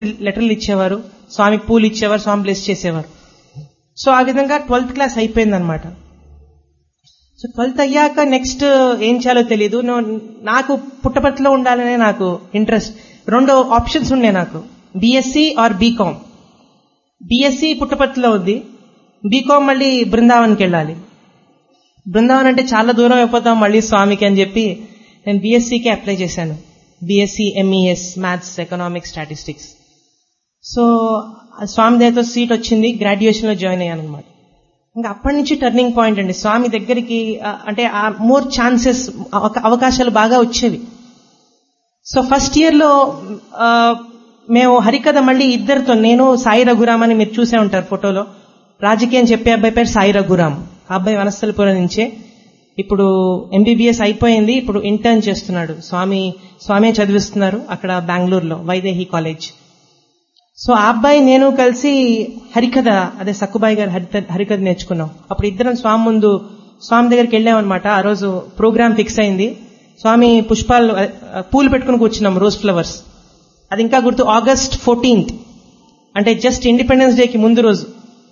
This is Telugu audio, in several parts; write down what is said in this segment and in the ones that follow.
లెటర్లు ఇచ్చేవారు స్వామికి పూలు ఇచ్చేవారు స్వామి బ్లెస్ చేసేవారు సో ఆ విధంగా ట్వెల్త్ క్లాస్ అయిపోయింది అనమాట సో ట్వెల్త్ అయ్యాక నెక్స్ట్ ఏం చేయాలో తెలియదు నాకు పుట్టపర్తిలో ఉండాలనే నాకు ఇంట్రెస్ట్ రెండు ఆప్షన్స్ ఉన్నాయి నాకు బీఎస్సీ ఆర్ బీకామ్ బీఎస్సీ పుట్టపర్తిలో ఉంది బీకామ్ మళ్ళీ బృందావన్కి వెళ్ళాలి బృందావన్ అంటే చాలా దూరం అయిపోతాం మళ్ళీ స్వామికి అని చెప్పి నేను బీఎస్సీకి అప్లై చేశాను BSc MES maths economics statistics so Swami దగ్గర సీట్ వచ్చింది గ్రాడ్యుయేషన్లో జాయిన్ అయ్యాను అనమాట ఇంకా అప్పటి నుంచి టర్నింగ్ పాయింట్ అండి స్వామి దగ్గరికి అంటే మోర్ ఛాన్సెస్ అవకాశాలు బాగా వచ్చేవి సో ఫస్ట్ ఇయర్లో మేము హరికథ మళ్ళీ ఇద్దరితో నేను సాయి రఘురామ్ అని మీరు చూసే ఉంటారు ఫోటోలో రాజకీయం చెప్పే అబ్బాయి పేరు సాయి రఘురామ్ ఆ అబ్బాయి వనస్థలపురం నుంచే ఇప్పుడు ఎంబీబీఎస్ అయిపోయింది ఇప్పుడు ఇంటర్న్ చేస్తున్నాడు స్వామి స్వామి చదివిస్తున్నారు అక్కడ బెంగళూరులో వైదేహి కాలేజ్ సో ఆ అబ్బాయి నేను కలిసి హరికథ అదే సక్కుబాయి గారు హరికథ నేర్చుకున్నాం అప్పుడు ఇద్దరం స్వామి ముందు స్వామి దగ్గరికి వెళ్ళామన్నమాట ఆ రోజు ప్రోగ్రామ్ ఫిక్స్ అయింది స్వామి పుష్పాలు పూలు పెట్టుకుని కూర్చున్నాం రోజ్ ఫ్లవర్స్ అది ఇంకా గుర్తు ఆగస్ట్ ఫోర్టీన్త్ అంటే జస్ట్ ఇండిపెండెన్స్ డేకి ముందు రోజు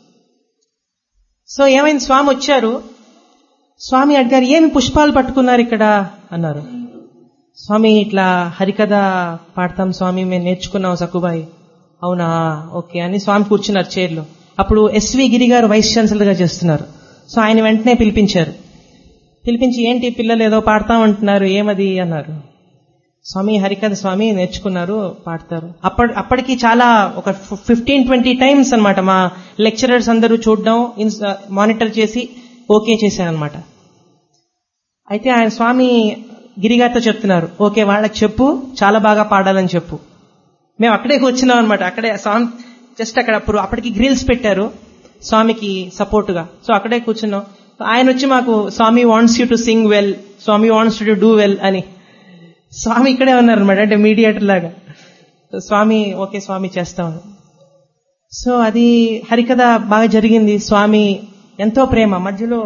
సో ఏమైంది స్వామి వచ్చారు స్వామి అడిగారు ఏమి పుష్పాలు పట్టుకున్నారు ఇక్కడ అన్నారు స్వామి ఇట్లా హరికథ పాడతాం స్వామి మేము నేర్చుకున్నాం సక్కుబాయి అవునా ఓకే అని స్వామి కూర్చున్నారు చైర్లో అప్పుడు ఎస్వి గిరి గారు వైస్ ఛాన్సలర్ గా చేస్తున్నారు సో ఆయన వెంటనే పిలిపించారు పిలిపించి ఏంటి పిల్లలు ఏదో పాడతామంటున్నారు ఏమది అన్నారు స్వామి హరికథ స్వామి నేర్చుకున్నారు పాడతారు అప్పటి అప్పటికి చాలా ఒక ఫిఫ్టీన్ ట్వంటీ టైమ్స్ అనమాట మా లెక్చరర్స్ అందరూ చూడడం మానిటర్ చేసి ఓకే చేశారనమాట అయితే ఆయన స్వామి గిరిగారితో చెప్తున్నారు ఓకే వాళ్ళకి చెప్పు చాలా బాగా పాడాలని చెప్పు మేము అక్కడే కూర్చున్నాం అనమాట అక్కడే స్వామి జస్ట్ అక్కడ అప్పుడు అప్పటికి గ్రిల్స్ పెట్టారు స్వామికి సపోర్ట్గా సో అక్కడే కూర్చున్నాం ఆయన వచ్చి మాకు Swami wants you to sing well Swami wants to do well అని స్వామి ఇక్కడే ఉన్నారనమాట అంటే మీడియేటర్ లాగా స్వామి ఓకే స్వామి చేస్తాం సో అది హరికథ బాగా జరిగింది స్వామి ఎంతో ప్రేమ మధ్యలో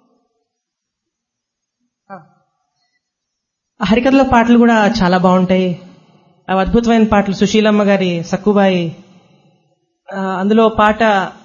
హరికథలో పాటలు కూడా చాలా బాగుంటాయి అవి అద్భుతమైన పాటలు సుశీలమ్మ గారి సక్కుబాయి అందులో పాట